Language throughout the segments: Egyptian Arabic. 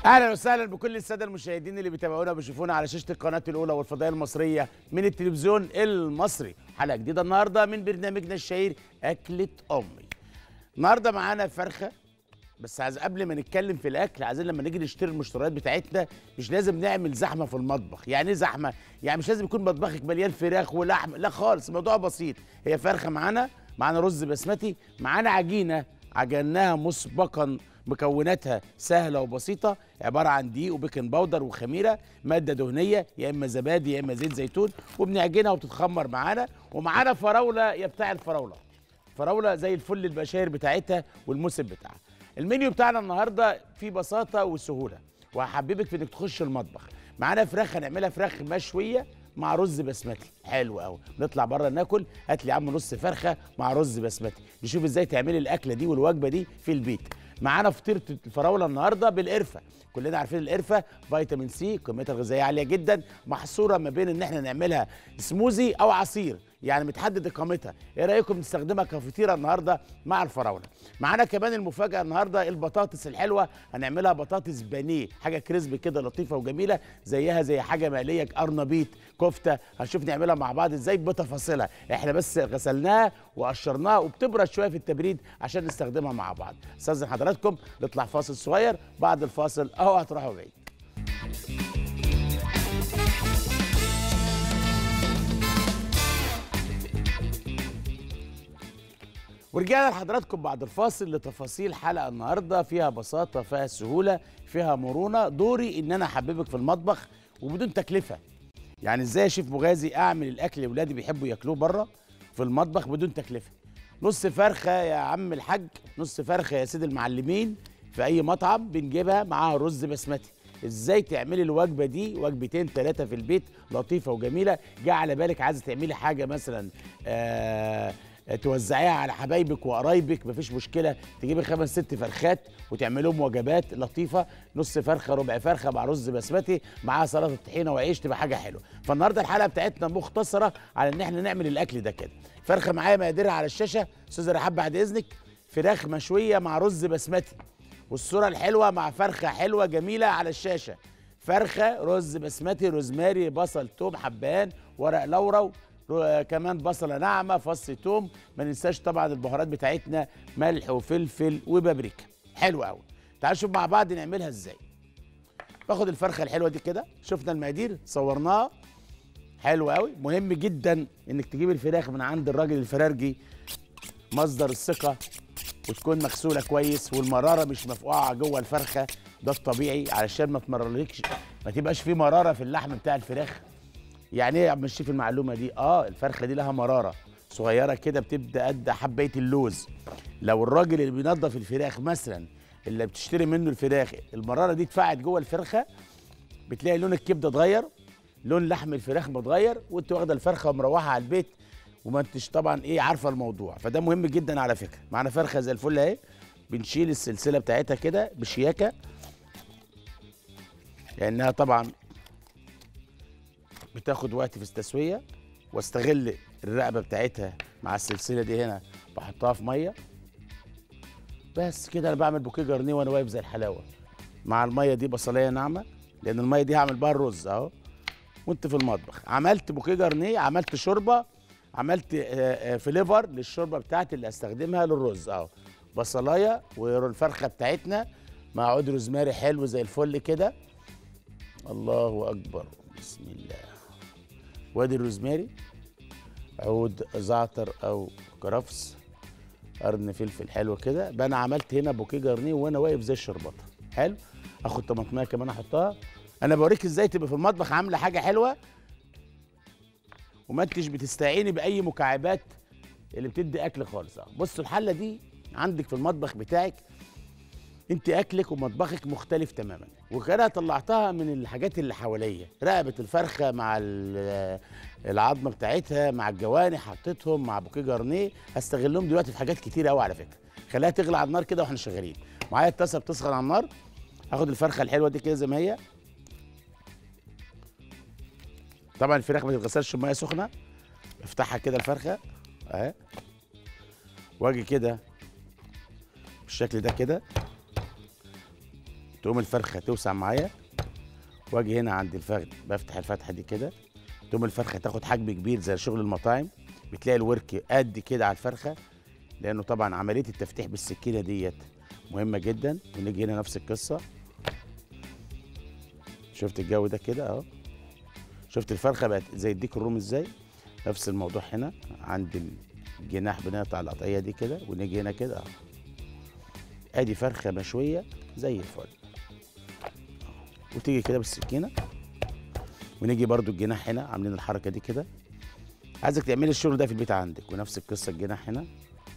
اهلا وسهلا بكل الساده المشاهدين اللي بيتابعونا وبيشوفونا على شاشه القناه الاولى والفضائيه المصريه من التلفزيون المصري حلقه جديده النهارده من برنامجنا الشهير اكله امي النهارده معانا فرخه بس عايز قبل ما نتكلم في الاكل عايزين لما نيجي نشتري المشتريات بتاعتنا مش لازم نعمل زحمه في المطبخ يعني ايه زحمه يعني مش لازم يكون مطبخك مليان فراخ ولحم لا خالص الموضوع بسيط هي فرخه معانا معانا رز بسمتي معانا عجينه عجناها مسبقا مكوناتها سهله وبسيطه عباره عن دقيق وبيكنج باودر وخميره ماده دهنيه يا اما زبادي يا اما زيت زيتون وبنعجنها وبتتخمر معانا ومعانا فراوله يا بتاع الفراوله فراوله زي الفل البشاير بتاعتها والموسم بتاعها المنيو بتاعنا النهارده فيه بساطه وسهوله وهحببك في انك تخش المطبخ معانا فراخ هنعملها فراخ مشويه مع رز بسمتي حلو قوي نطلع بره ناكل هات لي يا عم نص فرخه مع رز بسمتي نشوف ازاي تعملي الاكله دي والوجبه دي في البيت معانا فطيره الفراوله النهارده بالقرفه كلنا عارفين القرفه فيتامين سي قيمتها الغذائيه عاليه جدا محصوره ما بين ان احنا نعملها سموزي او عصير يعني متحدد اقامتها ايه رايكم نستخدمها كفطيره النهارده مع الفراوله معانا كمان المفاجاه النهارده البطاطس الحلوه هنعملها بطاطس بانيه حاجه كريسبي كده لطيفه وجميله زيها زي حاجه مقليه قرنبيط كفته هنشوف نعملها مع بعض ازاي بتفاصيلها احنا بس غسلناها وقشرناها وبتبرد شويه في التبريد عشان نستخدمها مع بعض استاذن حضراتكم نطلع فاصل صغير بعد الفاصل اهو هتروحوا بعيد ورجعنا لحضراتكم بعد الفاصل لتفاصيل حلقه النهارده فيها بساطه فيها سهوله فيها مرونه دوري ان انا احببك في المطبخ وبدون تكلفه يعني ازاي يا شيف مغازي اعمل الاكل اللي ولادي بيحبوا ياكلوه بره في المطبخ بدون تكلفه نص فرخه يا عم الحاج نص فرخه يا سيدي المعلمين في اي مطعم بنجيبها معاها رز بسمتي ازاي تعملي الوجبه دي وجبتين ثلاثه في البيت لطيفه وجميله جه على بالك عايزه تعملي حاجه مثلا آه توزعيها على حبايبك وقرايبك مفيش مشكله تجيبي خمس ست فرخات وتعملهم وجبات لطيفه نص فرخه ربع فرخه مع رز بسمتي معاها سلطه طحينه وعيش تبقى حاجه حلوه فالنهارده الحلقه بتاعتنا مختصره على ان احنا نعمل الاكل ده كده فرخه معايا مقاديرها على الشاشه استاذه رحاب بعد اذنك فراخ مشويه مع رز بسمتي والصوره الحلوه مع فرخه حلوه جميله على الشاشه فرخه رز بسمتي روزماري بصل توم حبهان ورق لورا كمان بصله ناعمه فص توم ما ننساش طبعا البهارات بتاعتنا ملح وفلفل وبابريكا حلو قوي تعالوا نشوف مع بعض نعملها ازاي باخد الفرخه الحلوه دي كده شفنا المقادير صورناها حلو قوي مهم جدا انك تجيب الفراخ من عند الراجل الفرارجي مصدر الثقه وتكون مغسوله كويس والمراره مش مفقوعه جوه الفرخه ده الطبيعي علشان ما تمررلكش ما تبقاش في مراره في اللحم بتاع الفراخ يعني ايه يا عم الشيف المعلومه دي اه الفرخه دي لها مراره صغيره كده بتبدا قد حبايه اللوز لو الراجل اللي بينظف الفراخ مثلا اللي بتشتري منه الفراخ المراره دي اتفقعت جوه الفرخه بتلاقي لون الكبده اتغير لون لحم الفراخ متغير وانت واخده الفرخه ومروحه على البيت وما انتش طبعا ايه عارفه الموضوع فده مهم جدا على فكره معانا فرخه زي الفل اهي بنشيل السلسله بتاعتها كده بشياكه لانها طبعا بتاخد وقت في التسويه واستغل الرقبه بتاعتها مع السلسله دي هنا بحطها في ميه بس كده انا بعمل بوكيه جرنيه وانا واقف زي الحلاوه مع الميه دي بصلايه ناعمه لان الميه دي هعمل بها الرز اهو وانت في المطبخ عملت بوكيه جرنيه عملت شوربه عملت فليفر للشوربه بتاعتي اللي استخدمها للرز اهو بصلايه والفرخه بتاعتنا مع عود روزماري حلو زي الفل كده الله اكبر بسم الله وادي الروزماري عود زعتر او كرفس قرن فلفل حلو كده بقى انا عملت هنا بوكيه جرنيه وانا واقف زي الشربطه حلو اخد طماطميه كمان احطها انا بوريك ازاي تبقى في المطبخ عامله حاجه حلوه وما انتش بتستعيني باي مكعبات اللي بتدي اكل خالص بصوا الحله دي عندك في المطبخ بتاعك انت اكلك ومطبخك مختلف تماما وكده طلعتها من الحاجات اللي حواليا رقبه الفرخه مع العظمه بتاعتها مع الجوانح حطيتهم مع بوكيه جرنيه هستغلهم دلوقتي في حاجات كتير قوي على فكره خليها تغلى على النار كده واحنا شغالين معايا الطاسه بتسخن على النار اخد الفرخه الحلوه دي كده زي ما هي طبعا الفراخ ما تتغسلش بميه سخنه افتحها كده الفرخه اهي واجي كده بالشكل ده كده تقوم الفرخه توسع معايا واجي هنا عند الفخذ بفتح الفتحه دي كده تقوم الفرخه تاخد حجم كبير زي شغل المطاعم بتلاقي الورك قد كده على الفرخه لانه طبعا عمليه التفتيح بالسكينه ديت مهمه جدا ونيجي هنا نفس القصه شفت الجو ده كده اهو شفت الفرخه بقت زي الديك الرومي ازاي نفس الموضوع هنا عند الجناح بنقطع القطعيه دي كده ونيجي هنا كده اهو ادي فرخه مشويه زي الفل وتيجي كده بالسكينه ونيجي برضو الجناح هنا عاملين الحركه دي كده عايزك تعملي الشغل ده في البيت عندك ونفس القصه الجناح هنا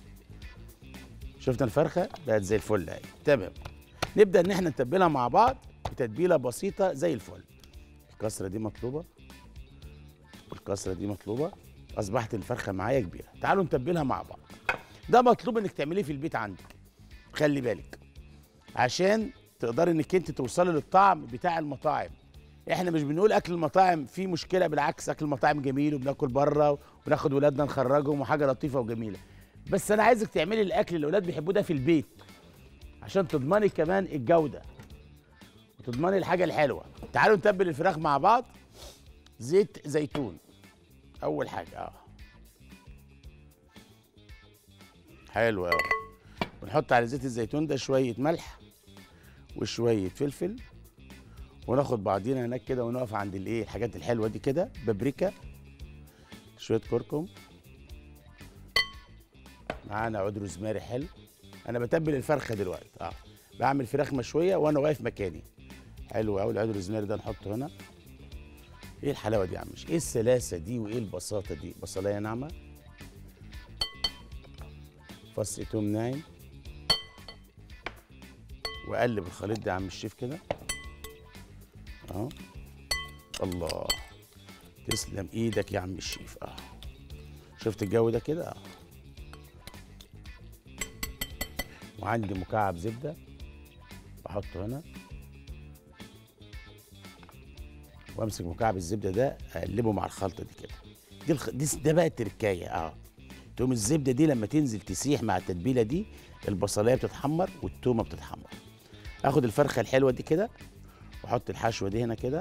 شفنا الفرخه بقت زي الفل اهي تمام نبدا ان احنا نتبلها مع بعض بتتبيله بسيطه زي الفل الكسره دي مطلوبه والكسره دي مطلوبه اصبحت الفرخه معايا كبيره تعالوا نتبلها مع بعض ده مطلوب انك تعمليه في البيت عندك خلي بالك عشان تقدري انك انت توصلي للطعم بتاع المطاعم احنا مش بنقول اكل المطاعم فيه مشكله بالعكس اكل المطاعم جميل وبناكل بره وناخد ولادنا نخرجهم وحاجه لطيفه وجميله بس انا عايزك تعملي الاكل اللي الاولاد بيحبوه ده في البيت عشان تضمني كمان الجوده وتضمني الحاجه الحلوه تعالوا نتبل الفراخ مع بعض زيت زيتون اول حاجه اه حلو قوي ونحط على زيت الزيتون ده شويه ملح وشويه فلفل وناخد بعضينا هناك كده ونقف عند الايه الحاجات الحلوه دي كده بابريكا شويه كركم معانا عود روزماري حلو انا بتبل الفرخه دلوقتي اه بعمل فراخ مشويه وانا واقف مكاني حلو قوي العود الروزماري ده نحطه هنا ايه الحلاوه دي يا عم ايه السلاسه دي وايه البساطه دي بصلايه ناعمه فص توم ناعم واقلب الخليط ده يا عم الشيف كده اهو الله تسلم ايدك يا عم الشيف اه شفت الجو ده كده اه وعندي مكعب زبده بحطه هنا وامسك مكعب الزبده ده اقلبه مع الخلطه دي كده دي, الخ... دي ده بقى التركايه اه تقوم الزبده دي لما تنزل تسيح مع التتبيله دي البصلايه بتتحمر والتومه بتتحمر اخد الفرخه الحلوه دي كده واحط الحشوه دي هنا كده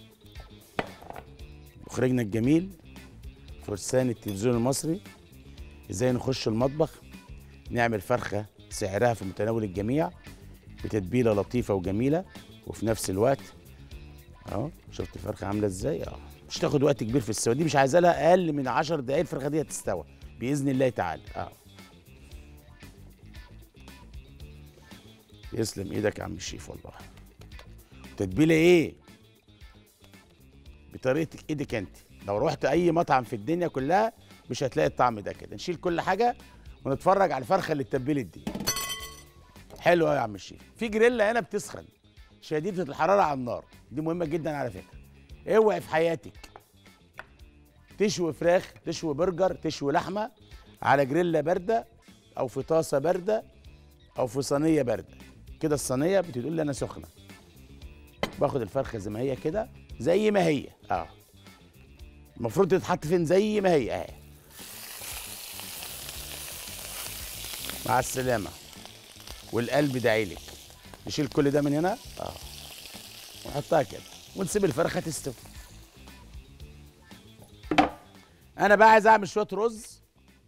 مخرجنا الجميل فرسان التلفزيون المصري ازاي نخش المطبخ نعمل فرخه سعرها في متناول الجميع بتتبيله لطيفه وجميله وفي نفس الوقت اهو شفت الفرخه عامله ازاي اه مش تاخد وقت كبير في السوا دي مش عايزه لها اقل من 10 دقائق الفرخه دي هتستوى باذن الله تعالى اه يسلم ايدك يا عم الشيف والله تتبيله ايه بطريقه ايدك انت لو رحت اي مطعم في الدنيا كلها مش هتلاقي الطعم ده كده نشيل كل حاجه ونتفرج على الفرخه اللي اتبلت دي حلو قوي يا عم الشيف في جريلا هنا بتسخن شديده الحراره على النار دي مهمه جدا على فكره اوعي في حياتك تشوي فراخ تشوي برجر تشوي لحمه على جريلا بارده او في طاسه بارده او في صينيه بارده كده الصينيه بتقول لي انا سخنه باخد الفرخه زي ما هي كده زي ما هي اه المفروض تتحط فين زي ما هي اهي مع السلامه والقلب داعيلك نشيل كل ده من هنا اه ونحطها كده ونسيب الفرخه تستوي انا بقى عايز اعمل شويه رز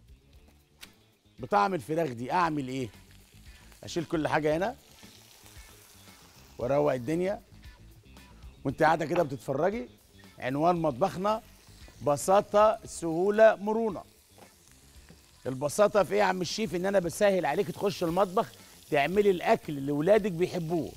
بطعم الفراخ دي اعمل ايه اشيل كل حاجه هنا واروق الدنيا وانت قاعده كده بتتفرجي عنوان مطبخنا بساطه سهوله مرونه البساطه في ايه يا عم الشيف ان انا بسهل عليك تخش المطبخ تعملي الاكل اللي ولادك بيحبوه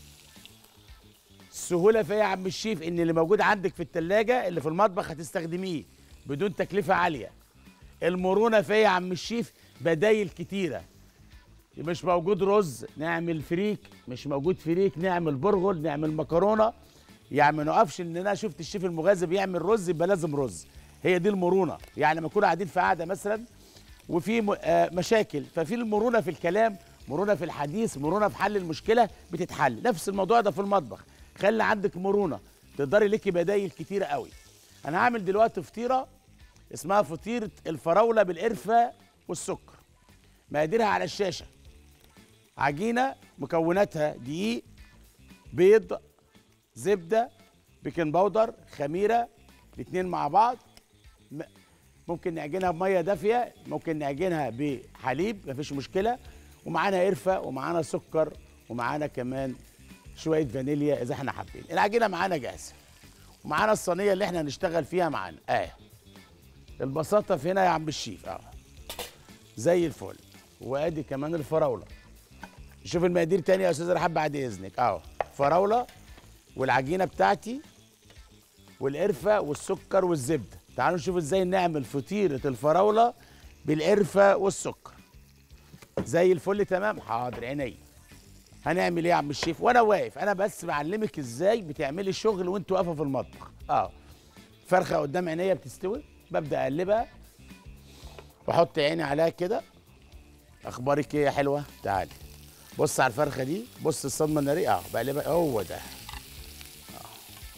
السهوله في ايه يا عم الشيف ان اللي موجود عندك في التلاجة اللي في المطبخ هتستخدميه بدون تكلفه عاليه المرونه في ايه يا عم الشيف بدايل كتيره مش موجود رز نعمل فريك مش موجود فريك نعمل برغل نعمل مكرونه يعني ما نقفش ان انا شفت الشيف المغازي بيعمل رز يبقى لازم رز هي دي المرونه يعني لما نكون قاعدين في قعده مثلا وفي م- آه مشاكل ففي المرونه في الكلام مرونه في الحديث مرونه في حل المشكله بتتحل نفس الموضوع ده في المطبخ خلي عندك مرونه تقدري ليكي بدايل كتيره قوي انا هعمل دلوقتي فطيره اسمها فطيره الفراوله بالقرفه والسكر مقاديرها على الشاشه عجينه مكوناتها دقيق بيض زبده بيكنج باودر خميره الاثنين مع بعض م- ممكن نعجنها بميه دافيه ممكن نعجنها بحليب مفيش مشكله ومعانا قرفه ومعانا سكر ومعانا كمان شويه فانيليا اذا احنا حابين العجينه معانا جاهزه ومعانا الصينيه اللي احنا هنشتغل فيها معانا اه البساطه في هنا يا عم الشيف اه زي الفل وادي كمان الفراوله شوف المقادير تاني يا استاذ رحاب بعد اذنك اهو فراوله والعجينه بتاعتي والقرفه والسكر والزبده تعالوا نشوف ازاي نعمل فطيره الفراوله بالقرفه والسكر زي الفل تمام حاضر عينيا هنعمل ايه يا عم الشيف وانا واقف انا بس بعلمك ازاي بتعملي الشغل وانت واقفه في المطبخ اه فرخه قدام عينيا بتستوي ببدا اقلبها واحط عيني عليها كده اخبارك ايه يا حلوه تعالي بص على الفرخه دي بص الصدمه الناريه اه بقلبها هو ده آه.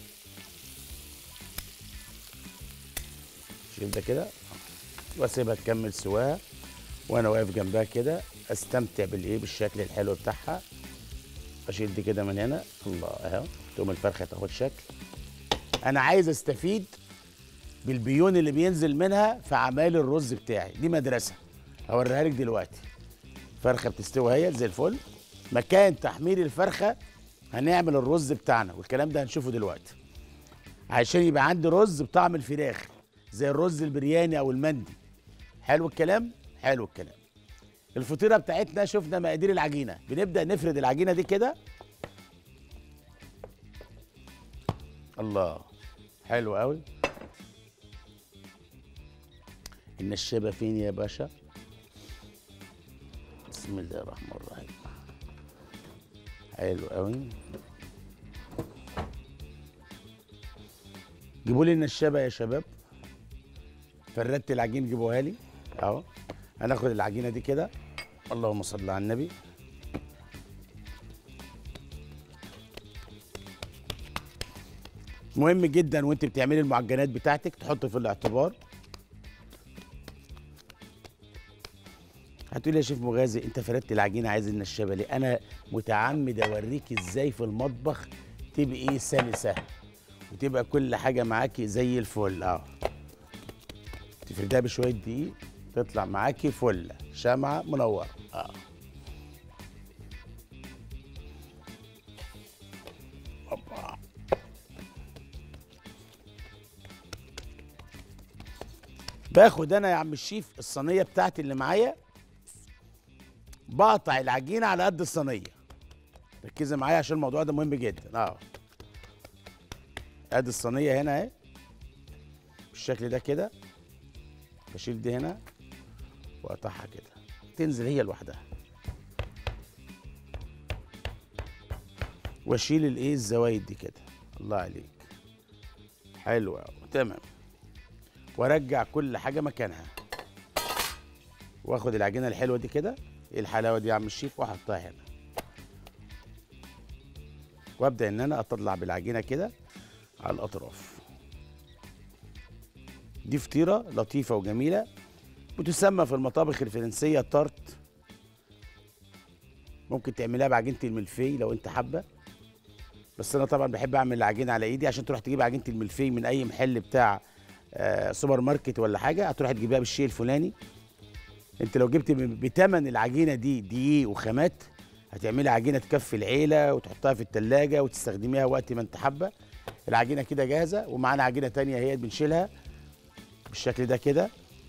شوف ده كده آه. واسيبها تكمل سواها وانا واقف جنبها كده استمتع بالايه بالشكل الحلو بتاعها اشيل دي كده من هنا الله اهو تقوم الفرخه تاخد شكل انا عايز استفيد بالبيون اللي بينزل منها في عمايل الرز بتاعي دي مدرسه هوريها لك دلوقتي فرخه بتستوي اهي زي الفل مكان تحمير الفرخه هنعمل الرز بتاعنا والكلام ده هنشوفه دلوقتي عشان يبقى عندي رز بطعم الفراخ زي الرز البرياني او المندي حلو الكلام حلو الكلام الفطيره بتاعتنا شفنا مقادير العجينه بنبدا نفرد العجينه دي كده الله حلو قوي النشابه فين يا باشا بسم الله الرحمن الرحيم حلو قوي جيبوا لي النشابه يا شباب فردت العجين جيبوها لي اهو هناخد العجينه دي كده اللهم صل على النبي مهم جدا وانت بتعملي المعجنات بتاعتك تحط في الاعتبار هتقولي يا شيف مغازي انت فردت العجينه عايز النشابه ليه انا متعمد اوريك ازاي في المطبخ تبقي سلسه وتبقى كل حاجه معاكي زي الفل اه تفردها بشويه دقيق تطلع معاكي فله شمعه منوره اه أوبا. باخد انا يا عم الشيف الصينيه بتاعتي اللي معايا بقطع العجينه على قد الصينيه ركزي معايا عشان الموضوع ده مهم جدا اه ادي الصينيه هنا اهي بالشكل ده كده بشيل دي هنا واقطعها كده تنزل هي لوحدها واشيل الايه الزوايد دي كده الله عليك حلو قوي تمام وارجع كل حاجه مكانها واخد العجينه الحلوه دي كده ايه الحلاوه دي يا عم الشيف واحطها هنا وابدا ان انا اطلع بالعجينه كده على الاطراف دي فطيره لطيفه وجميله بتسمى في المطابخ الفرنسيه تارت ممكن تعملها بعجينه الملفي لو انت حابه بس انا طبعا بحب اعمل العجينه على ايدي عشان تروح تجيب عجينه الملفي من اي محل بتاع آه سوبر ماركت ولا حاجه هتروح تجيبها بالشيء الفلاني انت لو جبت ب- بتمن العجينه دي دقيق وخامات هتعملي عجينه تكفي العيله وتحطها في التلاجة وتستخدميها وقت ما انت حابه العجينه كده جاهزه ومعانا عجينه تانية هي بنشيلها بالشكل ده كده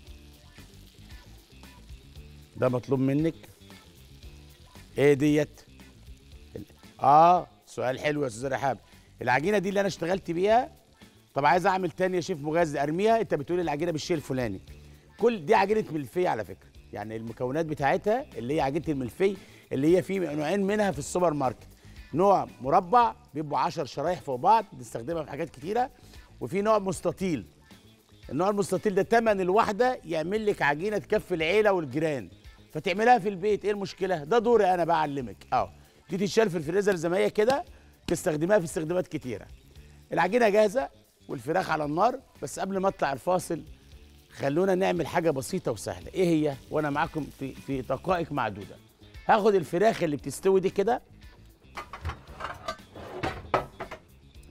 ده مطلوب منك ايه ديت اه سؤال حلو يا استاذ رحاب العجينه دي اللي انا اشتغلت بيها طب عايز اعمل تاني يا شيف مغازي ارميها انت بتقولي العجينه بالشيء الفلاني كل دي عجينه ملفيه على فكره يعني المكونات بتاعتها اللي هي عجينه الملفي اللي هي في نوعين منها في السوبر ماركت نوع مربع بيبقوا 10 شرايح فوق بعض بنستخدمها في حاجات كتيره وفي نوع مستطيل النوع المستطيل ده تمن الواحده يعمل لك عجينه تكفي العيله والجيران فتعملها في البيت ايه المشكله ده دوري انا بعلمك اه دي تتشال في الفريزر زي ما هي كده تستخدمها في استخدامات كتيره العجينه جاهزه والفراخ على النار بس قبل ما اطلع الفاصل خلونا نعمل حاجه بسيطه وسهله ايه هي وانا معاكم في في دقائق معدوده هاخد الفراخ اللي بتستوي دي كده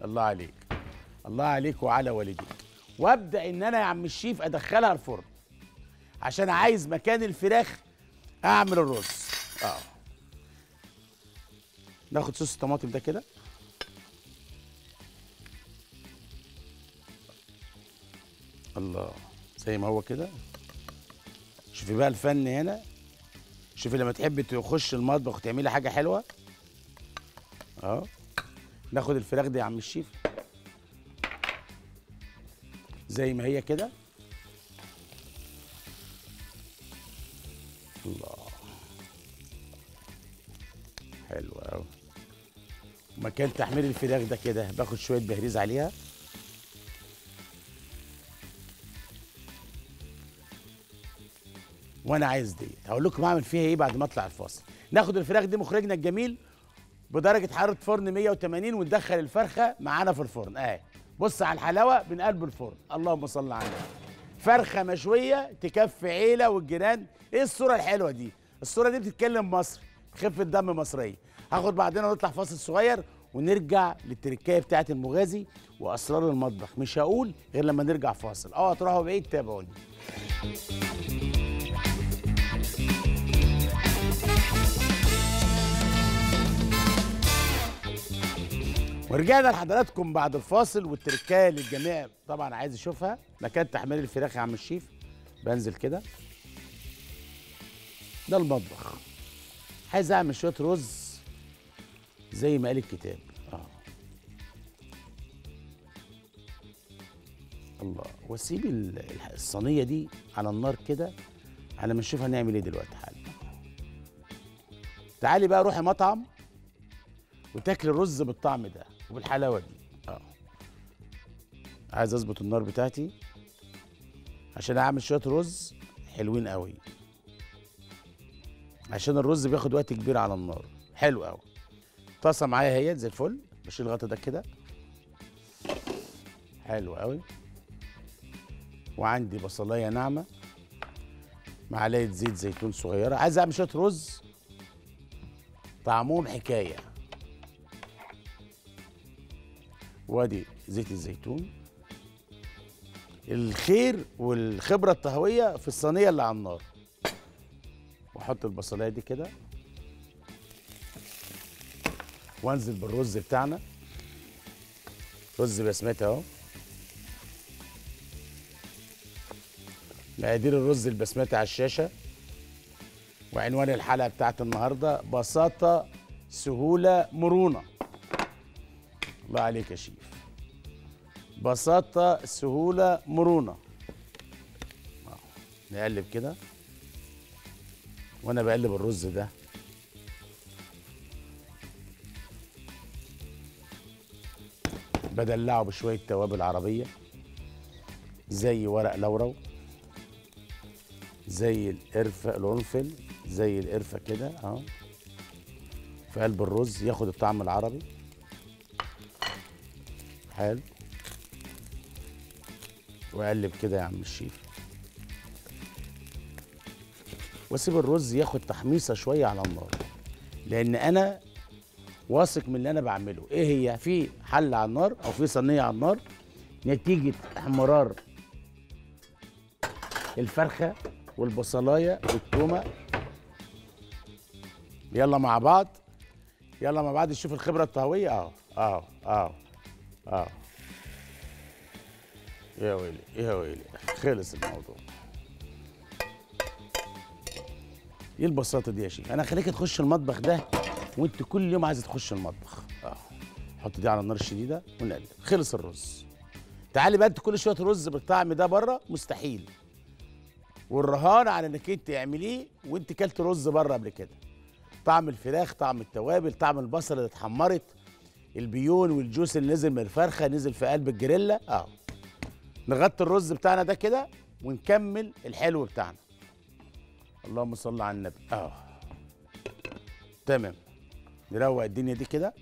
الله عليك الله عليك وعلى والديك وابدا ان انا يا عم الشيف ادخلها الفرن عشان عايز مكان الفراخ اعمل الرز اه ناخد صوص الطماطم ده كده الله زي ما هو كده شوفي بقى الفن هنا شوفي لما تحبي تخش المطبخ وتعملي حاجه حلوه اه ناخد الفراخ دي يا عم الشيف زي ما هي كده الله حلو قوي مكان تحمير الفراخ ده كده باخد شويه بهريز عليها وانا عايز ديت هقول لكم اعمل فيها ايه بعد ما اطلع الفاصل ناخد الفراخ دي مخرجنا الجميل بدرجه حراره فرن 180 وندخل الفرخه معانا في الفرن اهي بص على الحلاوه من قلب الفرن اللهم صل على النبي فرخه مشويه تكفي عيله والجيران ايه الصوره الحلوه دي الصوره دي بتتكلم مصري خفه دم مصريه هاخد بعدين ونطلع فاصل صغير ونرجع للتركايه بتاعت المغازي واسرار المطبخ مش هقول غير لما نرجع فاصل اه تروحوا بعيد تابعوني ورجعنا لحضراتكم بعد الفاصل والتركايه اللي الجميع طبعا عايز يشوفها مكان تحمير الفراخ يا عم الشيف بنزل كده ده المطبخ عايز اعمل شويه رز زي ما قال الكتاب اه الله واسيب ال- ال- الصينيه دي على النار كده على ما نشوف هنعمل ايه دلوقتي حالا تعالي بقى روحي مطعم وتاكل الرز بالطعم ده وبالحلاوه دي اه عايز اظبط النار بتاعتي عشان اعمل شويه رز حلوين قوي عشان الرز بياخد وقت كبير على النار حلو قوي طاسه معايا اهي زي الفل بشيل الغطا ده كده حلو قوي وعندي بصلايه ناعمه معلقه زيت زيتون صغيره عايز اعمل شويه رز طعمهم حكايه وادي زيت الزيتون الخير والخبره الطهويه في الصينيه اللي على النار واحط البصلايه دي كده وانزل بالرز بتاعنا رز بسمتي اهو مقادير الرز البسمتي على الشاشه وعنوان الحلقه بتاعت النهارده بساطه سهوله مرونه الله عليك يا شيف بساطه سهوله مرونه آه. نقلب كده وانا بقلب الرز ده بدلعه بشويه توابل عربيه زي ورق لورو زي القرفه القرنفل زي القرفه كده اهو في قلب الرز ياخد الطعم العربي حلو واقلب كده يا عم الشيف واسيب الرز ياخد تحميصه شويه على النار لان انا واثق من اللي انا بعمله ايه هي في حله على النار او في صينيه على النار نتيجه احمرار الفرخه والبصلايه والتومه يلا مع بعض يلا مع بعض نشوف الخبره الطهويه اهو اهو اهو اهو يا ويلي يا ويلي خلص الموضوع ايه البساطه دي يا شيخ انا خليك تخش المطبخ ده وانت كل يوم عايزه تخش المطبخ اه حط دي على النار الشديده ونقلب خلص الرز تعالي بقى انت كل شويه رز بالطعم ده بره مستحيل والرهان على انك انت تعمليه وانت كلت رز بره قبل كده طعم الفراخ طعم التوابل طعم البصل اللي اتحمرت البيون والجوس اللي نزل من الفرخه نزل في قلب الجريلا اه نغطي الرز بتاعنا ده كده ونكمل الحلو بتاعنا اللهم صل على النبي اه تمام نروق الدنيا دي كده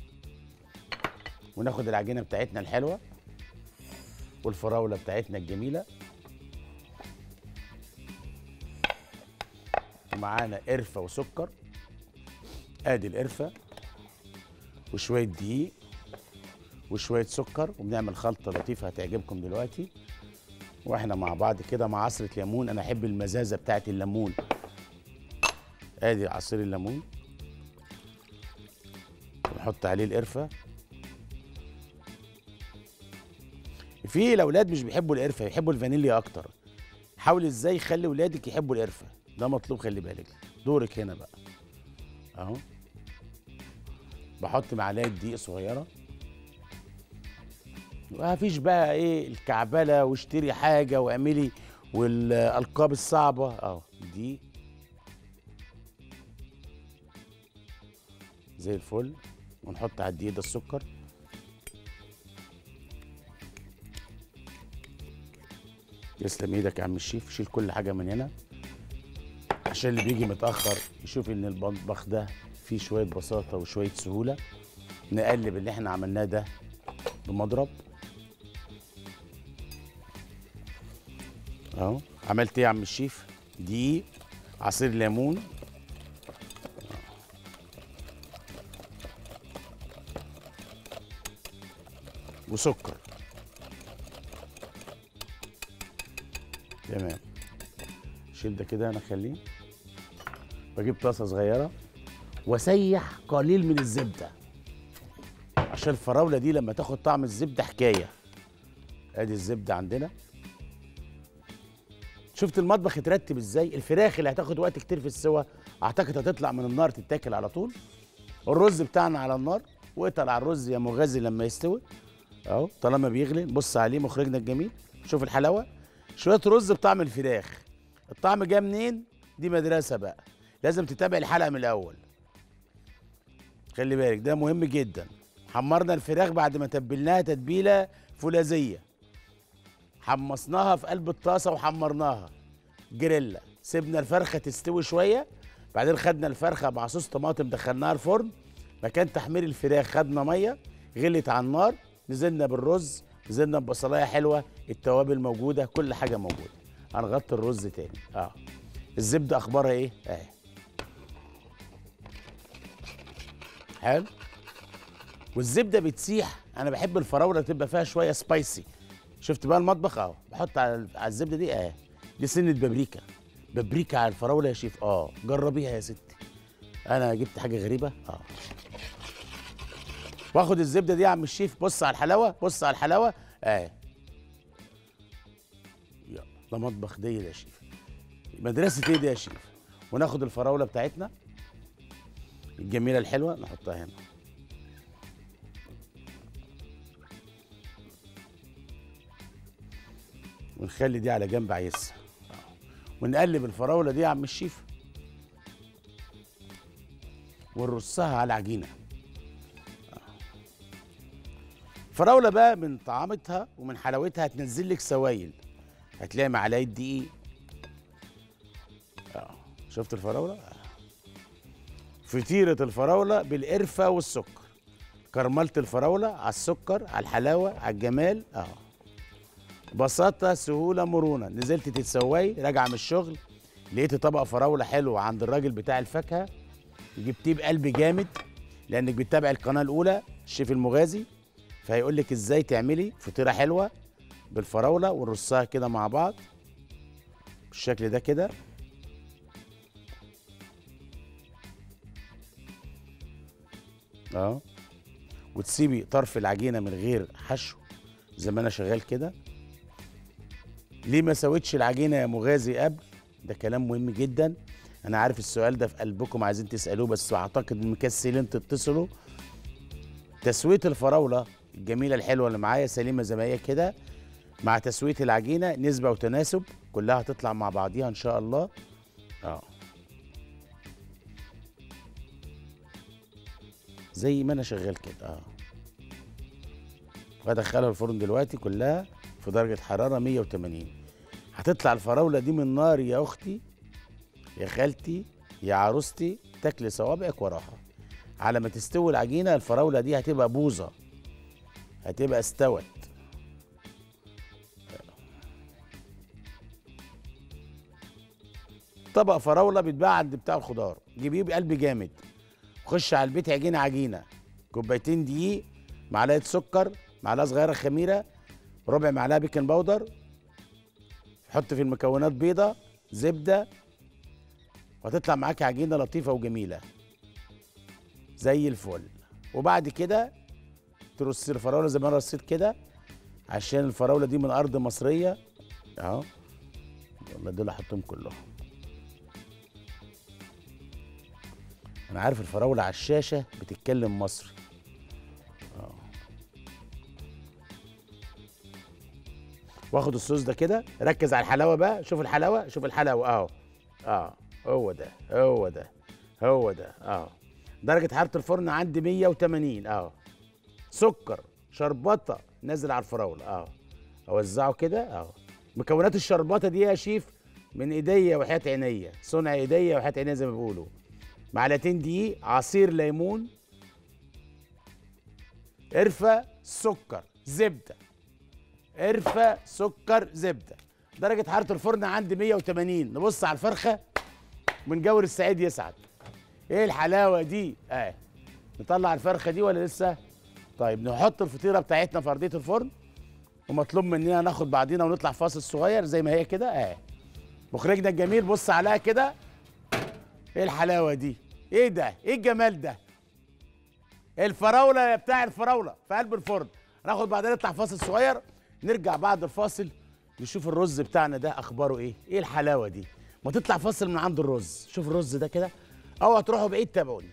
وناخد العجينه بتاعتنا الحلوه والفراوله بتاعتنا الجميله ومعانا قرفه وسكر ادي القرفه وشويه دقيق وشويه سكر وبنعمل خلطه لطيفه هتعجبكم دلوقتي واحنا مع بعض كده مع عصره ليمون انا احب المزازه بتاعت الليمون ادي عصير الليمون ونحط عليه القرفه في الاولاد مش بيحبوا القرفه يحبوا الفانيليا اكتر حاول ازاي يخلي ولادك يحبوا القرفه ده مطلوب خلي بالك دورك هنا بقى اهو بحط معلقه دقيق صغيره ما فيش بقى ايه الكعبله واشتري حاجه واعملي والالقاب الصعبه اهو دي زي الفل ونحط على الدقيق ده السكر يسلم ايدك يا عم الشيف شيل كل حاجه من هنا عشان اللي بيجي متاخر يشوف ان المطبخ ده فيه شويه بساطه وشويه سهوله نقلب اللي احنا عملناه ده بمضرب اهو عملت ايه يا عم الشيف دقيق عصير ليمون وسكر تمام شيل ده كده انا اخليه بجيب طاسه صغيره واسيح قليل من الزبده عشان الفراوله دي لما تاخد طعم الزبده حكايه ادي الزبده عندنا شفت المطبخ اترتب ازاي الفراخ اللي هتاخد وقت كتير في السوا اعتقد هتطلع من النار تتاكل على طول الرز بتاعنا على النار واتقل على الرز يا مغازي لما يستوي اهو طالما بيغلي نبص عليه مخرجنا الجميل شوف الحلاوه شويه رز بطعم الفراخ الطعم جاي منين دي مدرسه بقى لازم تتابع الحلقه من الاول خلي بالك ده مهم جدا حمرنا الفراخ بعد ما تبلناها تتبيله فولاذيه حمصناها في قلب الطاسه وحمرناها جريلا سيبنا الفرخه تستوي شويه بعدين خدنا الفرخه مع صوص طماطم دخلناها الفرن مكان تحمير الفراخ خدنا ميه غلت على النار نزلنا بالرز نزلنا ببصلايه حلوه التوابل موجوده كل حاجه موجوده هنغطي الرز تاني اه الزبده اخبارها ايه اهي حلو والزبده بتسيح انا بحب الفراوله تبقى فيها شويه سبايسي شفت بقى المطبخ اهو بحط على على الزبده دي اهي دي سنه بابريكا بابريكا على الفراوله يا شيف اه جربيها يا ستي انا جبت حاجه غريبه اه واخد الزبده دي يا عم الشيف بص على الحلاوه بص على الحلاوه اهي يلا ده مطبخ دي يا شيف مدرسه ايه دي يا شيف وناخد الفراوله بتاعتنا الجميله الحلوه نحطها هنا ونخلي دي على جنب عايزها ونقلب الفراوله دي يا عم الشيف ونرصها على العجينه الفراوله بقى من طعامتها ومن حلاوتها هتنزل لك سوائل هتلاقي معلقه دقيق آه. شفت الفراوله آه. فطيره الفراوله بالقرفه والسكر كرملت الفراوله على السكر على الحلاوه على الجمال اه بساطه سهوله مرونه نزلت تتسوي راجعه من الشغل لقيت طبق فراوله حلو عند الراجل بتاع الفاكهه جبتيه بقلب جامد لانك بتتابع القناه الاولى الشيف المغازي فهيقول لك ازاي تعملي فطيره حلوه بالفراوله ونرصها كده مع بعض بالشكل ده كده اه وتسيبي طرف العجينه من غير حشو زي ما انا شغال كده ليه ما سويتش العجينه يا مغازي قبل ده كلام مهم جدا انا عارف السؤال ده في قلبكم عايزين تسالوه بس اعتقد ان مكسلين تتصلوا تسويه الفراوله الجميله الحلوه اللي معايا سليمه زي ما هي كده مع تسويه العجينه نسبه وتناسب كلها هتطلع مع بعضيها ان شاء الله اه زي ما انا شغال كده اه وادخلها الفرن دلوقتي كلها في درجه حراره 180 هتطلع الفراوله دي من النار يا اختي يا خالتي يا عروستي تاكلي صوابعك وراها على ما تستوي العجينه الفراوله دي هتبقى بوظه هتبقى استوت طبق فراوله بيتباع عند بتاع الخضار جيبيه بقلب جامد خش على البيت عجينه عجينه كوبايتين دقيق معلقه سكر معلقه صغيره خميره ربع معلقه بيكنج باودر حط في المكونات بيضه زبده وهتطلع معاك عجينه لطيفه وجميله زي الفل وبعد كده ترصي الفراوله زي ما انا رصيت كده عشان الفراوله دي من ارض مصريه اهو والله دول احطهم كلهم انا عارف الفراوله على الشاشه بتتكلم مصري اه واخد الصوص ده كده ركز على الحلاوه بقى شوف الحلاوه شوف الحلاوه اهو اه هو ده هو ده هو ده اه درجه حراره الفرن عندي 180 اه سكر شربطه نازل على الفراوله اه اوزعه كده اه مكونات الشربطه دي يا شيف من ايديا وحياه عينيا صنع ايديا وحياه عينيا زي ما بيقولوا معلقتين دقيق عصير ليمون قرفه سكر زبده قرفه سكر زبده درجه حراره الفرن عندي 180 نبص على الفرخه من جور السعيد يسعد ايه الحلاوه دي اه نطلع الفرخه دي ولا لسه طيب نحط الفطيره بتاعتنا في ارضيه الفرن ومطلوب مننا ناخد بعضينا ونطلع فاصل صغير زي ما هي كده اه مخرجنا الجميل بص عليها كده ايه الحلاوه دي ايه ده ايه الجمال ده الفراوله يا بتاع الفراوله في قلب الفرن ناخد بعدين نطلع فاصل صغير نرجع بعد الفاصل نشوف الرز بتاعنا ده اخباره ايه ايه الحلاوه دي ما تطلع فاصل من عند الرز شوف الرز ده كده اوعى تروحوا بعيد تابعوني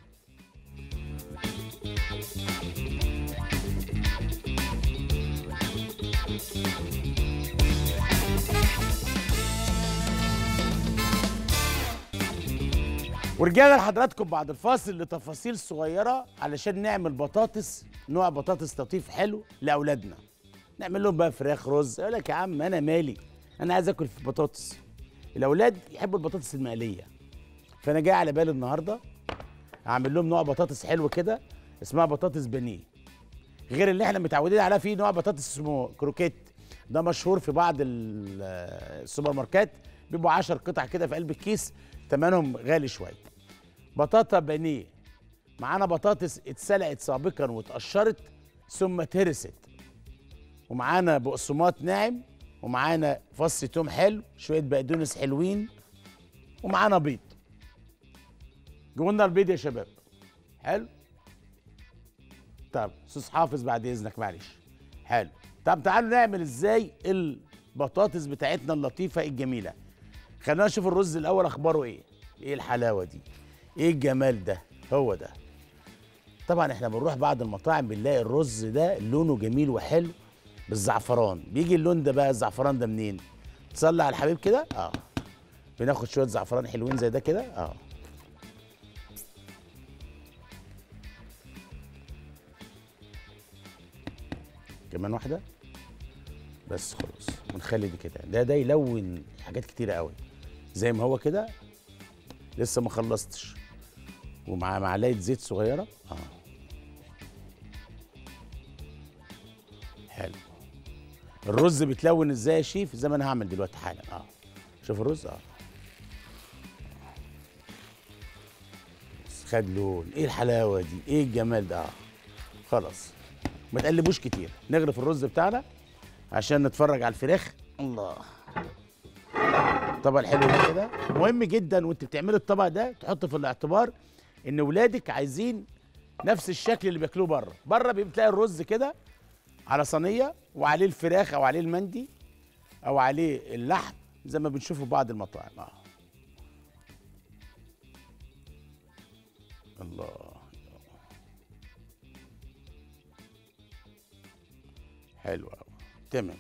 ورجعنا لحضراتكم بعد الفاصل لتفاصيل صغيرة علشان نعمل بطاطس نوع بطاطس لطيف حلو لأولادنا نعمل لهم بقى فراخ رز يقول لك يا عم أنا مالي أنا عايز آكل في بطاطس الأولاد يحبوا البطاطس المقلية فأنا جاي على بالي النهاردة أعمل لهم نوع بطاطس حلو كده اسمها بطاطس بانيه غير اللي احنا متعودين عليها في نوع بطاطس اسمه كروكيت ده مشهور في بعض ال- السوبر ماركات بيبقوا 10 قطع كده في قلب الكيس ثمنهم غالي شويه بطاطا بانيه معانا بطاطس اتسلقت سابقا واتقشرت ثم اتهرست ومعانا بقسماط ناعم ومعانا فص توم حلو شويه بقدونس حلوين ومعانا بيض جونا البيض يا شباب حلو طب استاذ حافظ بعد اذنك معلش حلو طب تعالوا نعمل ازاي البطاطس بتاعتنا اللطيفه الجميله خلينا نشوف الرز الاول اخباره ايه ايه الحلاوه دي ايه الجمال ده هو ده طبعا احنا بنروح بعض المطاعم بنلاقي الرز ده لونه جميل وحلو بالزعفران بيجي اللون ده بقى الزعفران ده منين تصلي على الحبيب كده اه بناخد شويه زعفران حلوين زي ده كده اه كمان واحده بس خلاص ونخلي دي كده ده ده يلون حاجات كتيره قوي زي ما هو كده لسه ما خلصتش ومع معلقه زيت صغيره اه حلو الرز بيتلون ازاي يا شيف زي ما انا هعمل دلوقتي حالا اه شوف الرز اه بس خد لون ايه الحلاوه دي ايه الجمال ده اه خلاص ما تقلبوش كتير نغرف الرز بتاعنا عشان نتفرج على الفراخ الله الطبق الحلو ده كده مهم جدا وانت بتعملي الطبق ده تحط في الاعتبار ان ولادك عايزين نفس الشكل اللي بياكلوه بره بره بتلاقي الرز كده على صينيه وعليه الفراخ او عليه المندي او عليه اللحم زي ما بنشوفه في بعض المطاعم اه الله حلو قوي تمام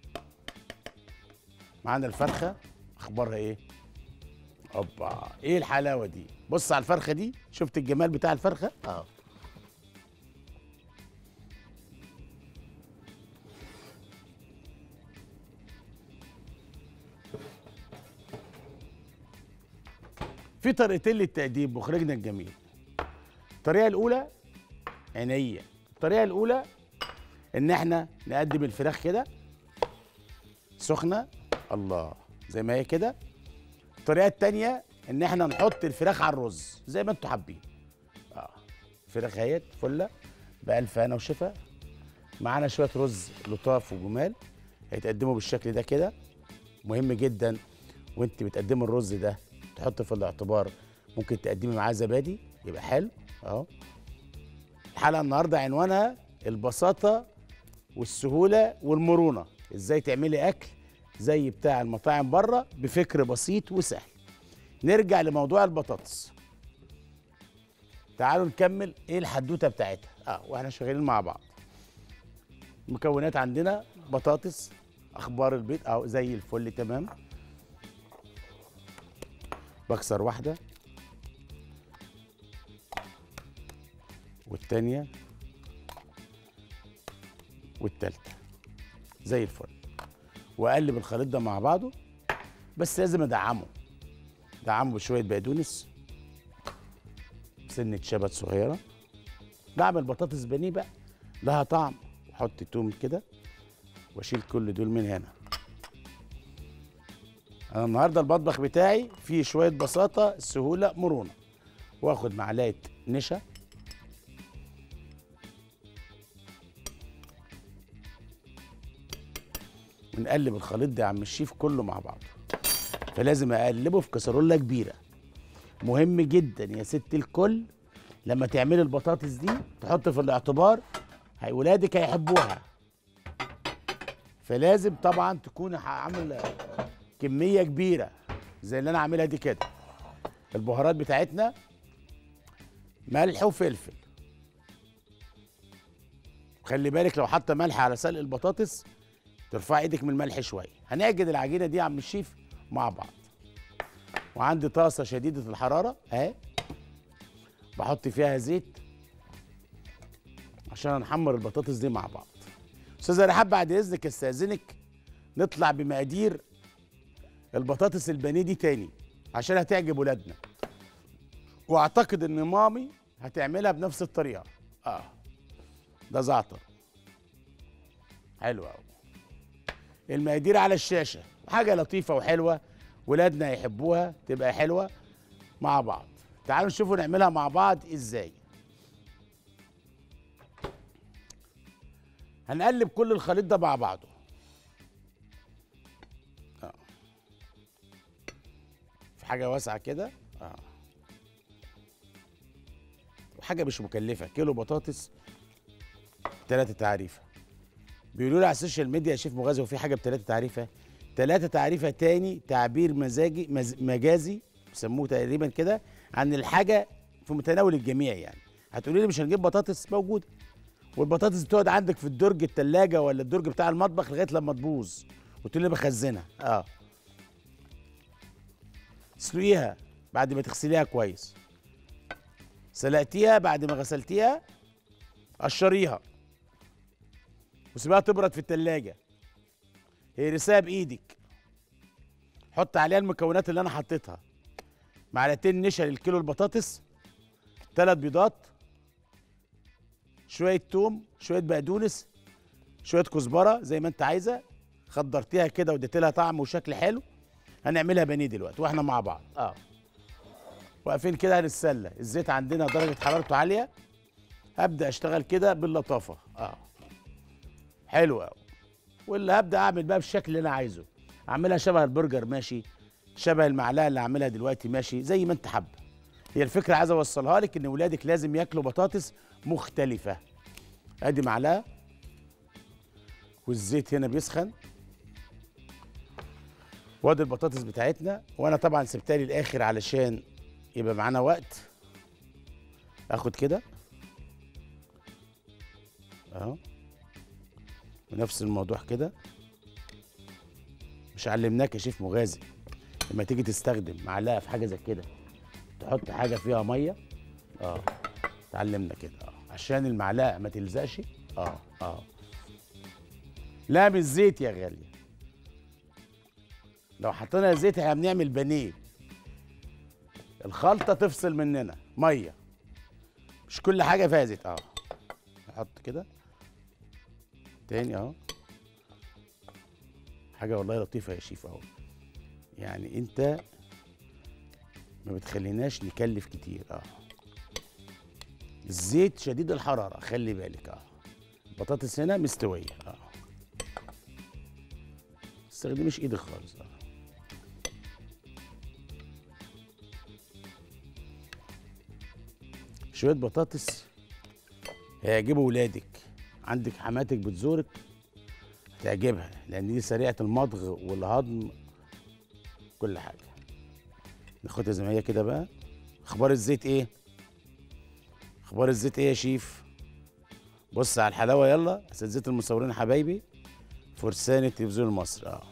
معانا الفرخه اخبارها ايه اوبا ايه الحلاوه دي بص على الفرخه دي شفت الجمال بتاع الفرخه اه في طريقتين للتقديم مخرجنا الجميل الطريقه الاولى عينيا الطريقه الاولى ان احنا نقدم الفراخ كده سخنه الله زي ما هي كده الطريقه التانية ان احنا نحط الفراخ على الرز زي ما انتوا حابين اه الفراخ اهيت فله بألف هنا وشفا معانا شويه رز لطاف وجمال هيتقدموا بالشكل ده كده مهم جدا وانت بتقدمي الرز ده تحط في الاعتبار ممكن تقدمي معاه زبادي يبقى حلو اهو الحلقه النهارده عنوانها البساطه والسهوله والمرونه ازاي تعملي اكل زي بتاع المطاعم بره بفكر بسيط وسهل نرجع لموضوع البطاطس تعالوا نكمل ايه الحدوته بتاعتها اه واحنا شغالين مع بعض مكونات عندنا بطاطس اخبار البيض اه زي الفل تمام بكسر واحده والتانيه والتالته زي الفل واقلب الخليط ده مع بعضه بس لازم ادعمه دعمه بشويه بقدونس سنه شبت صغيره بعمل بطاطس بانيه بقى لها طعم احط توم كده واشيل كل دول من هنا انا النهارده المطبخ بتاعي فيه شويه بساطه سهوله مرونه واخد معلقه نشا ونقلب الخليط ده يا عم الشيف كله مع بعضه فلازم اقلبه في كسرولة كبيره مهم جدا يا ست الكل لما تعملي البطاطس دي تحط في الاعتبار هي ولادك هيحبوها فلازم طبعا تكون عامل كميه كبيره زي اللي انا عاملها دي كده البهارات بتاعتنا ملح وفلفل خلي بالك لو حاطه ملح على سلق البطاطس ترفع ايدك من الملح شويه هنعجن العجينه دي يا عم الشيف مع بعض وعندي طاسه شديده الحراره اهي بحط فيها زيت عشان نحمر البطاطس دي مع بعض استاذه رحاب بعد اذنك استاذنك نطلع بمقادير البطاطس البانيه دي تاني عشان هتعجب ولادنا واعتقد ان مامي هتعملها بنفس الطريقه اه ده زعتر حلو قوي المقادير على الشاشه حاجه لطيفه وحلوه ولادنا يحبوها تبقى حلوه مع بعض تعالوا نشوفوا نعملها مع بعض ازاي هنقلب كل الخليط ده مع بعضه آه. في حاجه واسعه كده اه وحاجه مش مكلفه كيلو بطاطس ثلاثة تعريفه بيقولوا لي على السوشيال ميديا يا شيف مغازي وفي حاجه بثلاثة تعريفه ثلاثة تعريفه تاني تعبير مزاجي مز مجازي بيسموه تقريبا كده عن الحاجه في متناول الجميع يعني هتقولي لي مش هنجيب بطاطس موجوده والبطاطس بتقعد عندك في الدرج التلاجة ولا الدرج بتاع المطبخ لغايه لما تبوظ وتقول لي بخزنها اه اسلقيها بعد ما تغسليها كويس سلقتيها بعد ما غسلتيها قشريها وسيبها تبرد في التلاجة هرسها بايدك حط عليها المكونات اللي انا حطيتها معلقتين نشا للكيلو البطاطس ثلاث بيضات شويه توم شويه بقدونس شويه كزبره زي ما انت عايزه خدرتيها كده واديت لها طعم وشكل حلو هنعملها بانيه دلوقتي واحنا مع بعض اه واقفين كده هنتسلى الزيت عندنا درجه حرارته عاليه هبدا اشتغل كده باللطافه اه حلو قوي واللي هبدا اعمل بقى بالشكل اللي انا عايزه اعملها شبه البرجر ماشي شبه المعلقه اللي اعملها دلوقتي ماشي زي ما انت حابه هي الفكره عايز اوصلها لك ان ولادك لازم ياكلوا بطاطس مختلفه ادي معلقه والزيت هنا بيسخن وادي البطاطس بتاعتنا وانا طبعا سبتها للاخر علشان يبقى معانا وقت اخد كده اهو ونفس الموضوع كده مش علمناك يا شيف مغازي لما تيجي تستخدم معلقه في حاجه زي كده تحط حاجه فيها ميه اه اتعلمنا كده اه عشان المعلقه ما تلزقش اه اه لا مش زيت يا غاليه لو حطينا زيت احنا بنعمل بانيه الخلطه تفصل مننا ميه مش كل حاجه فيها زيت اه نحط كده تاني اهو حاجه والله لطيفه يا شيف اهو يعني انت ما بتخليناش نكلف كتير اه الزيت شديد الحراره خلي بالك اه بطاطس هنا مستويه اه تستخدميش ايدك خالص اه شويه بطاطس هيعجبوا ولادك عندك حماتك بتزورك هتعجبها لان دي سريعه المضغ والهضم كل حاجه ناخدها زي ما هي كده بقى اخبار الزيت ايه اخبار الزيت ايه يا شيف بص على الحلاوه يلا اساتذه المصورين حبايبي فرسان التلفزيون المصري اه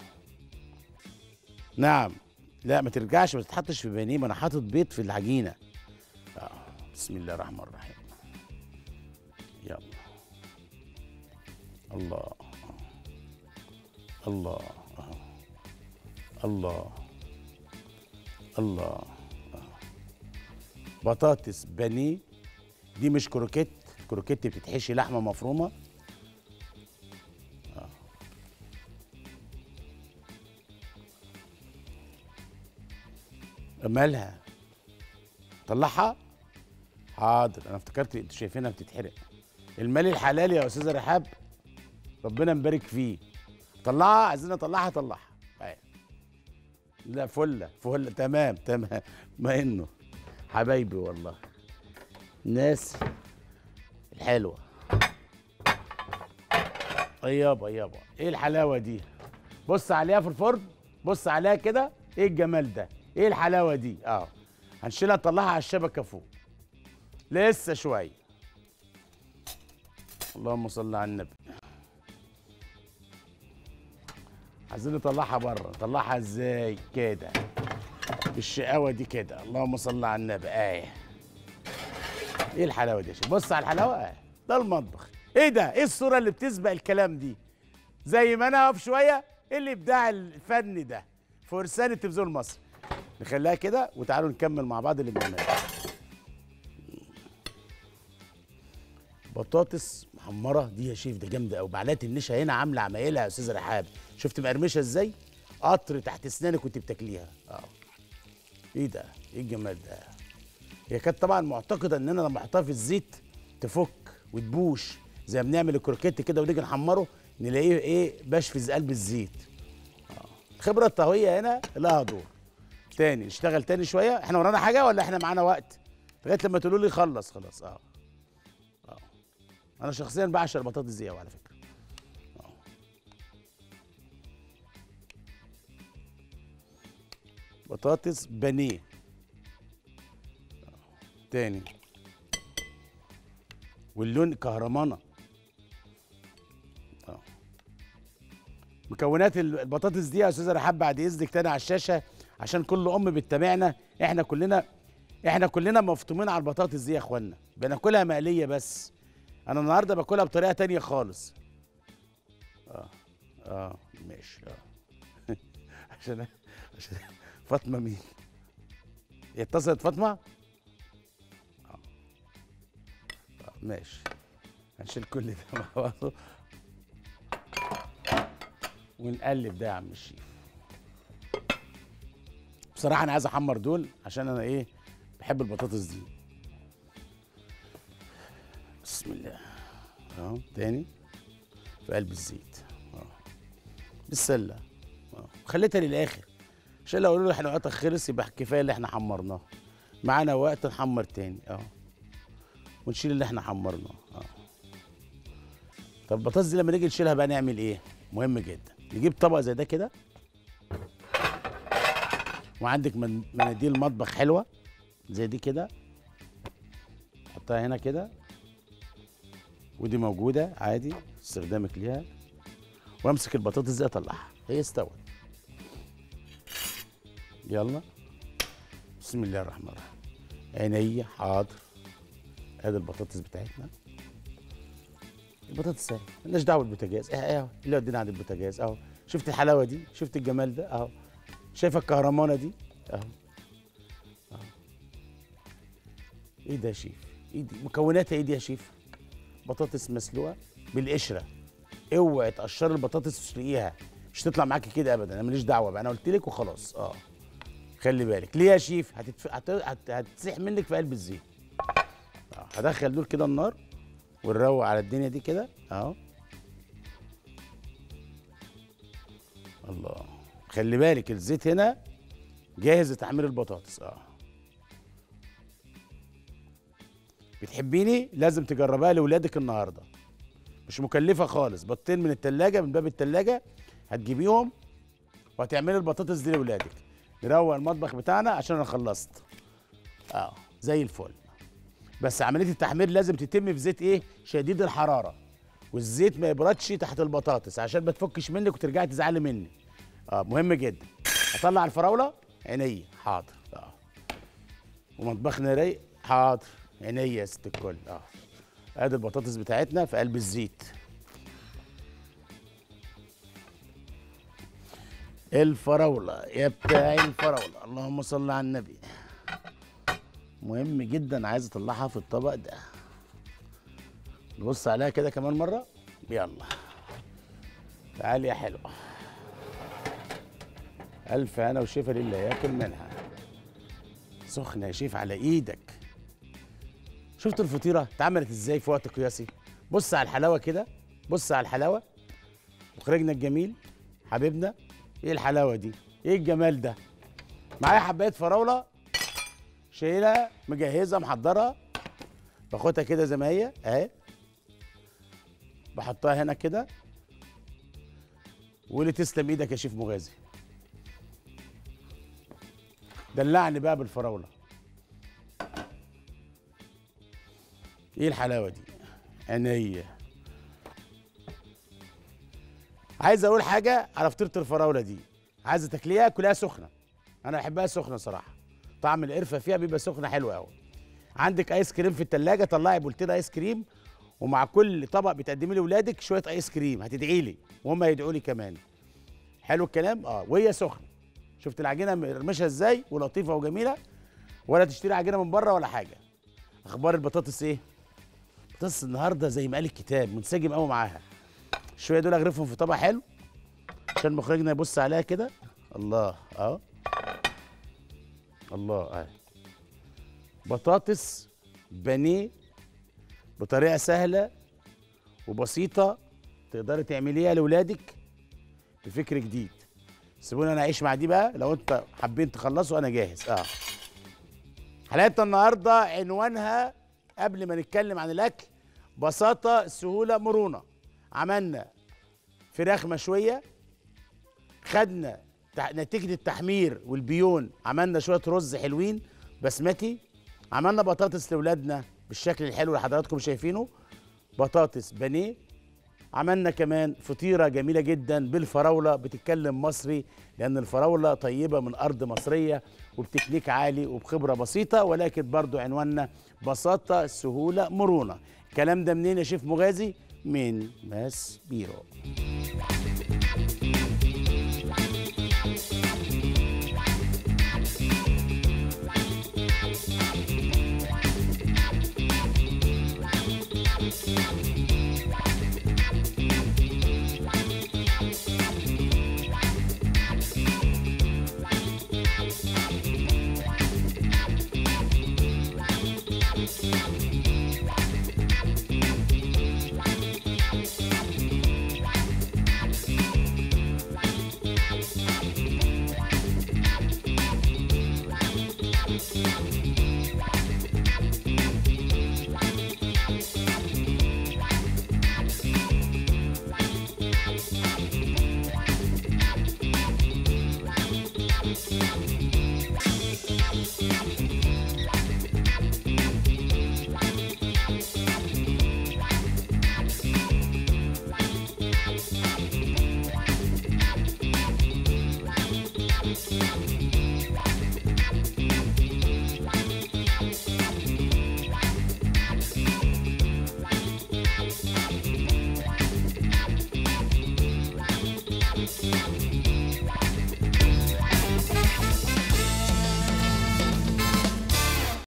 نعم لا ما ترجعش ما تتحطش في بانيه ما انا حاطط بيض في العجينه اه بسم الله الرحمن الرحيم يلا الله الله آه. الله الله آه. بطاطس بانيه دي مش كروكيت كروكيت بتتحشي لحمه مفرومه آه. مالها طلعها حاضر انا افتكرت انتوا شايفينها بتتحرق المال الحلال يا استاذه رحاب ربنا مبارك فيه طلعها عايزين اطلعها اطلعها أهي. لا فله فله تمام تمام ما انه حبايبي والله الناس الحلوه يابا يابا ايه الحلاوه دي بص عليها في الفرن بص عليها كده ايه الجمال ده ايه الحلاوه دي اه هنشيلها نطلعها على الشبكه فوق لسه شويه اللهم صل على النبي عايزين نطلعها بره نطلعها ازاي كده بالشقاوه دي كده اللهم صل على النبي ايه ايه الحلاوه دي يا شيخ؟ بص على الحلاوه اه ده المطبخ ايه ده ايه الصوره اللي بتسبق الكلام دي زي ما انا اقف شويه ايه الابداع الفني ده فرسان التلفزيون المصري نخليها كده وتعالوا نكمل مع بعض اللي بنعمله بطاطس محمره دي يا شيف ده جامده قوي معلقه النشا هنا عامله عمايلها يا استاذ رحاب شفت مقرمشه ازاي قطر تحت اسنانك وانت بتاكليها اه ايه ده ايه الجمال ده هي كانت طبعا معتقده ان انا لما احطها في الزيت تفك وتبوش زي ما بنعمل الكروكيت كده ونيجي نحمره نلاقيه ايه بشفز قلب الزيت اه الخبره الطهويه هنا لها دور تاني نشتغل تاني شويه احنا ورانا حاجه ولا احنا معانا وقت لغايه لما تقولوا لي خلص خلاص اه اه انا شخصيا بعشق البطاطس دي قوي على فكره آه. بطاطس بانيه آه. تاني واللون كهرمانه اه مكونات البطاطس دي يا استاذه رحاب بعد اذنك تاني على الشاشه عشان كل ام بتتابعنا احنا كلنا احنا كلنا مفطومين على البطاطس دي يا اخوانا بناكلها مقليه بس انا النهارده باكلها بطريقه تانية خالص اه اه ماشي اه عشان عشان فاطمه مين هي اتصلت فاطمه اه آه، ماشي هنشيل كل ده مع بعضه ونقلب ده يا عم الشيف بصراحه انا عايز احمر دول عشان انا ايه بحب البطاطس دي بسم الله اهو تاني في قلب الزيت اه بالسله اه خليتها للاخر عشان لو قالوا لي احنا وقتك خلص يبقى كفايه اللي احنا حمرناه معانا وقت نحمر تاني اه ونشيل اللي احنا حمرناه اه طب البطاطس دي لما نيجي نشيلها بقى نعمل ايه مهم جدا نجيب طبق زي ده كده وعندك من- مناديل مطبخ حلوه زي دي كده حطها هنا كده ودي موجوده عادي استخدامك ليها وامسك البطاطس دي اطلعها هي استوت يلا بسم الله الرحمن الرحيم عينيا حاضر ادي البطاطس بتاعتنا البطاطس اهي مالناش دعوه بالبوتاجاز اهي اهو اللي ودينا عند البوتاجاز اهو شفت الحلاوه دي شفت الجمال ده اهو شايفه الكهرمانه دي اهو اهو ايه ده يا شيف ايه دي مكوناتها ايه دي يا شيف بطاطس مسلوقه بالقشره اوعي تقشر البطاطس تسلقيها مش تطلع معاكي كده ابدا انا ماليش دعوه بقى انا قلت لك وخلاص اه خلي بالك ليه يا شيف هتتف... هت... هت... هتسيح منك في قلب الزيت آه. هدخل دول كده النار ونروق على الدنيا دي كده اهو الله خلي بالك الزيت هنا جاهز لتحمير البطاطس اه بتحبيني لازم تجربها لاولادك النهارده مش مكلفه خالص بطين من التلاجة من باب التلاجة هتجيبيهم وهتعملي البطاطس دي لاولادك نروق المطبخ بتاعنا عشان انا خلصت اه زي الفل بس عمليه التحمير لازم تتم في زيت ايه شديد الحراره والزيت ما يبردش تحت البطاطس عشان ما تفكش منك وترجعي تزعلي مني اه مهم جدا اطلع الفراوله عينيا حاضر اه ومطبخنا رايق حاضر عينيا يا ست الكل اه ادي البطاطس بتاعتنا في قلب الزيت الفراوله يا بتاعي الفراوله اللهم صل على النبي مهم جدا عايز اطلعها في الطبق ده نبص عليها كده كمان مره يلا تعالي يا حلوه الف هنا وشفا لله ياكل منها سخنه يا شيف على ايدك شفت الفطيره اتعملت ازاي في وقت قياسي بص على الحلاوه كده بص على الحلاوه مخرجنا الجميل حبيبنا ايه الحلاوه دي ايه الجمال ده معايا حبايه فراوله شايلها مجهزه محضرها باخدها كده زي ما هي اهي بحطها هنا كده وقولي تسلم ايدك يا شيف مغازي دلعني بقى بالفراوله ايه الحلاوه دي عينيا عايز اقول حاجه على فطيره الفراوله دي عايزه تاكليها كلها سخنه انا بحبها سخنه صراحه طعم القرفه فيها بيبقى سخنه حلو قوي عندك ايس كريم في التلاجة طلعي بولتين ايس كريم ومع كل طبق بتقدمي لاولادك شويه ايس كريم هتدعي لي وهم هيدعوا لي كمان حلو الكلام اه وهي سخنه شفت العجينه مرمشه ازاي ولطيفه وجميله ولا تشتري عجينه من بره ولا حاجه اخبار البطاطس ايه بطاطس النهارده زي ما قال الكتاب منسجم قوي معاها شويه دول اغرفهم في طبق حلو عشان مخرجنا يبص عليها كده الله اه الله اه بطاطس بانيه بطريقه سهله وبسيطه تقدري تعمليها لاولادك بفكر جديد سيبوني انا اعيش مع دي بقى لو انت حابين تخلصوا انا جاهز اه حلقتنا النهارده عنوانها قبل ما نتكلم عن الاكل بساطه سهوله مرونه عملنا فراخ مشويه خدنا تح- نتيجه التحمير والبيون عملنا شويه رز حلوين بسمتي عملنا بطاطس لاولادنا بالشكل الحلو اللي حضراتكم شايفينه بطاطس بانيه عملنا كمان فطيره جميله جدا بالفراوله بتتكلم مصري لان الفراوله طيبه من ارض مصريه وبتكنيك عالي وبخبره بسيطه ولكن برضو عنواننا بساطه سهوله مرونه الكلام ده منين يا شيف مغازي من ماس بيرو